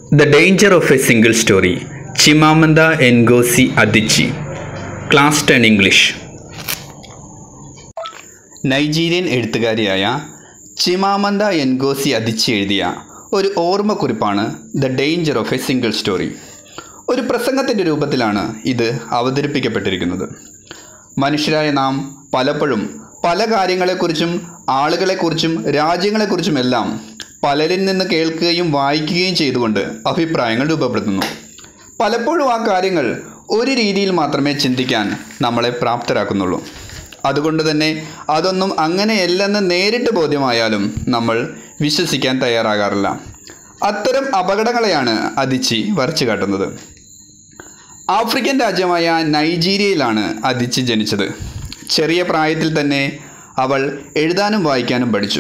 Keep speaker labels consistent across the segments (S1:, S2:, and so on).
S1: the danger of a single story Chimamanda Ngozi Adichie class ten English Nigerian എഴുത്തുകാരിയായ Chimamanda Ngozi Adichie എഴുതിയ ഒരു ഓർമ്മക്കുറിപ്പാണ് the danger of a single story ഒരു പ്രസംഗത്തിൻ്റെ രൂപത്തിലാണ് ഇത് അവതരിപ്പിക്കപ്പെട്ടിരിക്കുന്നത് മനുഷ്യരായ നാം പലപ്പോഴും പല കാര്യങ്ങളെക്കുറിച്ചും ആളുകളെക്കുറിച്ചും രാജ്യങ്ങളെക്കുറിച്ചുമെല്ലാം പലരിൽ നിന്ന് കേൾക്കുകയും വായിക്കുകയും ചെയ്തുകൊണ്ട് അഭിപ്രായങ്ങൾ രൂപപ്പെടുത്തുന്നു പലപ്പോഴും ആ കാര്യങ്ങൾ ഒരു രീതിയിൽ മാത്രമേ ചിന്തിക്കാൻ നമ്മളെ പ്രാപ്തരാക്കുന്നുള്ളൂ അതുകൊണ്ട് തന്നെ അതൊന്നും അങ്ങനെയല്ലെന്ന് നേരിട്ട് ബോധ്യമായാലും നമ്മൾ വിശ്വസിക്കാൻ തയ്യാറാകാറില്ല അത്തരം അപകടങ്ങളെയാണ് അതിച്ചി വരച്ചു കാട്ടുന്നത് ആഫ്രിക്കൻ രാജ്യമായ നൈജീരിയയിലാണ് അതിച്ചി ജനിച്ചത് ചെറിയ പ്രായത്തിൽ തന്നെ അവൾ എഴുതാനും വായിക്കാനും പഠിച്ചു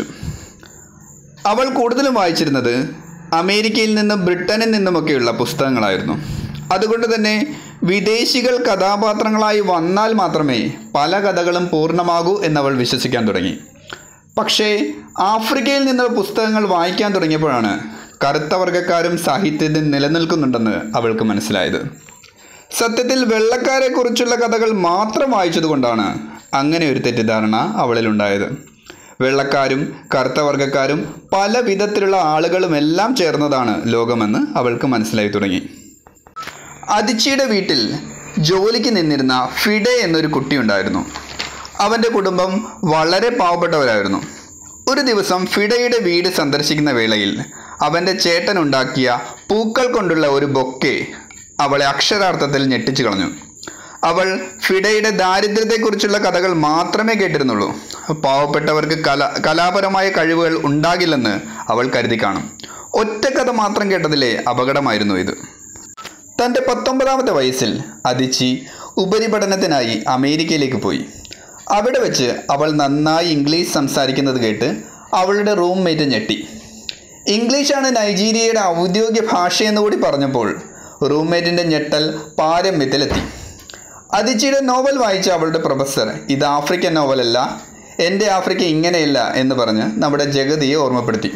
S1: അവൾ കൂടുതലും വായിച്ചിരുന്നത് അമേരിക്കയിൽ നിന്നും ബ്രിട്ടനിൽ നിന്നുമൊക്കെയുള്ള പുസ്തകങ്ങളായിരുന്നു അതുകൊണ്ട് തന്നെ വിദേശികൾ കഥാപാത്രങ്ങളായി വന്നാൽ മാത്രമേ പല കഥകളും പൂർണ്ണമാകൂ എന്നവൾ വിശ്വസിക്കാൻ തുടങ്ങി പക്ഷേ ആഫ്രിക്കയിൽ നിന്ന് പുസ്തകങ്ങൾ വായിക്കാൻ തുടങ്ങിയപ്പോഴാണ് കറുത്ത വർഗ്ഗക്കാരും സാഹിത്യത്തിൽ നിലനിൽക്കുന്നുണ്ടെന്ന് അവൾക്ക് മനസ്സിലായത് സത്യത്തിൽ വെള്ളക്കാരെക്കുറിച്ചുള്ള കഥകൾ മാത്രം വായിച്ചതുകൊണ്ടാണ് അങ്ങനെ ഒരു തെറ്റിദ്ധാരണ അവളിലുണ്ടായത് വെള്ളക്കാരും കറുത്ത വർഗ്ഗക്കാരും പല വിധത്തിലുള്ള ആളുകളുമെല്ലാം ചേർന്നതാണ് ലോകമെന്ന് അവൾക്ക് മനസ്സിലായി തുടങ്ങി അതിച്ചിയുടെ വീട്ടിൽ ജോലിക്ക് നിന്നിരുന്ന ഫിഡെ എന്നൊരു കുട്ടിയുണ്ടായിരുന്നു അവൻ്റെ കുടുംബം വളരെ പാവപ്പെട്ടവരായിരുന്നു ഒരു ദിവസം ഫിഡയുടെ വീട് സന്ദർശിക്കുന്ന വേളയിൽ അവൻ്റെ ചേട്ടൻ ഉണ്ടാക്കിയ പൂക്കൾ കൊണ്ടുള്ള ഒരു ബൊക്കെ അവളെ അക്ഷരാർത്ഥത്തിൽ ഞെട്ടിച്ചു കളഞ്ഞു അവൾ ഫിഡയുടെ ദാരിദ്ര്യത്തെക്കുറിച്ചുള്ള കഥകൾ മാത്രമേ കേട്ടിരുന്നുള്ളൂ പാവപ്പെട്ടവർക്ക് കല കലാപരമായ കഴിവുകൾ ഉണ്ടാകില്ലെന്ന് അവൾ കരുതി കാണും ഒറ്റ കഥ മാത്രം കേട്ടതിലെ അപകടമായിരുന്നു ഇത് തൻ്റെ പത്തൊമ്പതാമത്തെ വയസ്സിൽ അതിച്ചി ഉപരിപഠനത്തിനായി അമേരിക്കയിലേക്ക് പോയി അവിടെ വെച്ച് അവൾ നന്നായി ഇംഗ്ലീഷ് സംസാരിക്കുന്നത് കേട്ട് അവളുടെ റൂംമേറ്റ് ഞെട്ടി ഇംഗ്ലീഷാണ് നൈജീരിയയുടെ ഔദ്യോഗിക ഭാഷയെന്ന് കൂടി പറഞ്ഞപ്പോൾ റൂംമേറ്റിൻ്റെ ഞെട്ടൽ പാരമ്യത്തിലെത്തി അതിച്ചിയുടെ നോവൽ വായിച്ച അവളുടെ പ്രൊഫസർ ഇത് ആഫ്രിക്കൻ നോവലല്ല എൻ്റെ ആഫ്രിക്ക ഇങ്ങനെയല്ല എന്ന് പറഞ്ഞ് നമ്മുടെ ജഗതിയെ ഓർമ്മപ്പെടുത്തി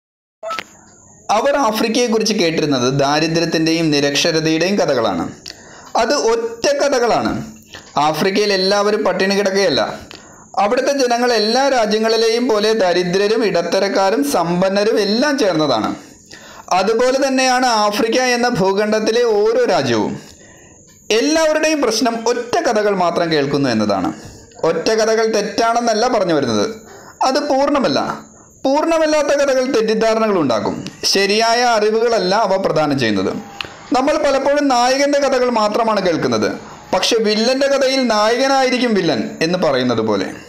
S1: അവർ ആഫ്രിക്കയെക്കുറിച്ച് കേട്ടിരുന്നത് ദാരിദ്ര്യത്തിൻ്റെയും നിരക്ഷരതയുടെയും കഥകളാണ് അത് ഒറ്റ കഥകളാണ് ആഫ്രിക്കയിൽ എല്ലാവരും പട്ടിണി കിടക്കുകയല്ല അവിടുത്തെ ജനങ്ങൾ എല്ലാ രാജ്യങ്ങളിലെയും പോലെ ദരിദ്രരും ഇടത്തരക്കാരും സമ്പന്നരും എല്ലാം ചേർന്നതാണ് അതുപോലെ തന്നെയാണ് ആഫ്രിക്ക എന്ന ഭൂഖണ്ഡത്തിലെ ഓരോ രാജ്യവും എല്ലാവരുടെയും പ്രശ്നം ഒറ്റ കഥകൾ മാത്രം കേൾക്കുന്നു എന്നതാണ് ഒറ്റ കഥകൾ തെറ്റാണെന്നല്ല പറഞ്ഞു വരുന്നത് അത് പൂർണ്ണമല്ല പൂർണ്ണമല്ലാത്ത കഥകൾ തെറ്റിദ്ധാരണകൾ ഉണ്ടാക്കും ശരിയായ അറിവുകളല്ല അവ പ്രദാനം ചെയ്യുന്നത് നമ്മൾ പലപ്പോഴും നായകന്റെ കഥകൾ മാത്രമാണ് കേൾക്കുന്നത് പക്ഷെ വില്ലന്റെ കഥയിൽ നായകനായിരിക്കും വില്ലൻ എന്ന് പറയുന്നത് പോലെ